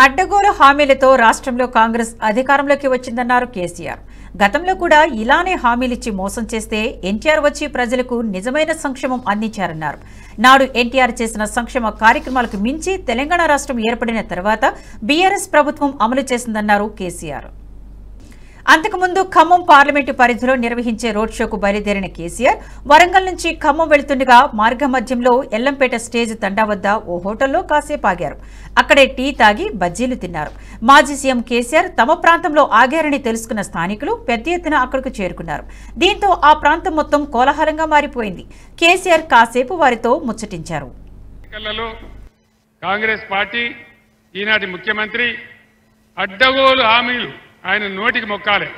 అడ్డగోలు హామీలతో రాష్ట్రంలో కాంగ్రెస్ అధికారంలోకి వచ్చిందన్నారు కేసీఆర్ గతంలో కూడా ఇలానే హామీలిచ్చి మోసం చేస్తే ఎన్టీఆర్ వచ్చి ప్రజలకు నిజమైన సంక్షేమం అందించారన్నారు నాడు ఎన్టీఆర్ చేసిన సంక్షేమ కార్యక్రమాలకు మించి తెలంగాణ రాష్ట్రం ఏర్పడిన తర్వాత బీఆర్ఎస్ ప్రభుత్వం అమలు చేసిందన్నారు కేసీఆర్ అంతకుముందు ఖమ్మం పార్లమెంటు పరిధిలో నిర్వహించే రోడ్ షోకు బయలుదేరిన కేసీఆర్ వరంగల్ నుంచి ఖమ్మం వెళ్తుండగా మార్గ మధ్యంలో ఎల్లంపేట స్టేజ్ తండా వద్ద ఓ హోటల్లో కాసేపు ఆగారు అక్కడే టీ తాగి బజ్జీలు తిన్నారు మాజీ సీఎం కేసీఆర్ తమ ప్రాంతంలో ఆగారని తెలుసుకున్న స్థానికులు పెద్ద ఎత్తున అక్కడకు చేరుకున్నారు దీంతో ఆ ప్రాంతం మొత్తం కోలాహలంగా మారిపోయింది కేసీఆర్ కాసేపు వారితో ముచ్చటించారు ఎన్నికలలో కాంగ్రెస్ పార్టీ ఈనాటి ముఖ్యమంత్రి అడ్డగోలు హామీలు ఆయన నోటికి మొక్కాలి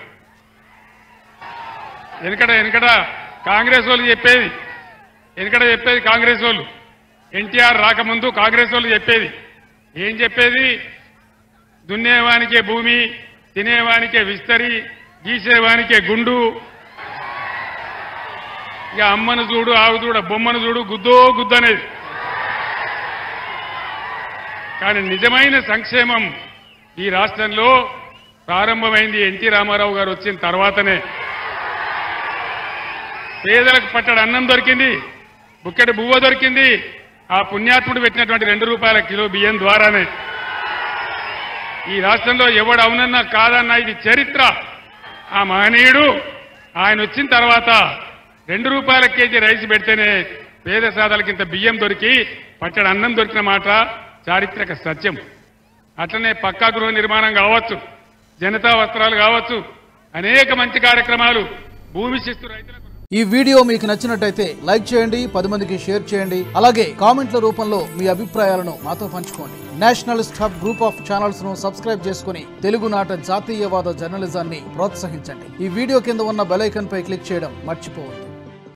వెనకట వెనకట కాంగ్రెస్ వాళ్ళు చెప్పేది వెనకట చెప్పేది కాంగ్రెస్ వాళ్ళు ఎన్టీఆర్ రాకముందు కాంగ్రెస్ వాళ్ళు చెప్పేది ఏం చెప్పేది దున్నేవానికే భూమి తినేవానికే విస్తరి గీసేవానికే గుండు ఇక అమ్మను చూడు ఆవు చూడ బొమ్మను చూడు గుద్దో గుద్దు అనేది కానీ నిజమైన సంక్షేమం ఈ రాష్ట్రంలో ప్రారంభమైంది ఎన్టీ రామారావు గారు వచ్చిన తర్వాతనే పేదలకు పట్టడు అన్నం దొరికింది బుక్కెడు బువ్వ దొరికింది ఆ పుణ్యాత్ముడు పెట్టినటువంటి రెండు రూపాయల కిలో బియ్యం ద్వారానే ఈ రాష్ట్రంలో ఎవడు అవునన్నా కాదన్నా ఇది చరిత్ర ఆ మహనీయుడు ఆయన వచ్చిన తర్వాత రెండు రూపాయల కేజీ రైస్ పెడితేనే పేద సాదాలకింత బియ్యం దొరికి పట్టడి అన్నం దొరికిన మాట చారిత్రక సత్యం అట్లనే పక్కా గృహ నిర్మాణం కావచ్చు జనతా వస్త్రాలు కావచ్చు అనేక మంచి కార్యక్రమాలు భూమి శిస్తు రైతులకు ఈ వీడియో మీకు నచ్చినట్టయితే లైక్ చేయండి పది మందికి షేర్ చేయండి అలాగే కామెంట్ల రూపంలో మీ అభిప్రాయాలను మాతో పంచుకోండి nationalist hub group of channels ను సబ్స్క్రైబ్ చేసుకుని తెలుగునాట జాతీయవాద జర్నలిజాన్ని ప్రోత్సహించండి ఈ వీడియో కింద ఉన్న బెల్ ఐకాన్ పై క్లిక్ చేయడం మర్చిపోవద్దు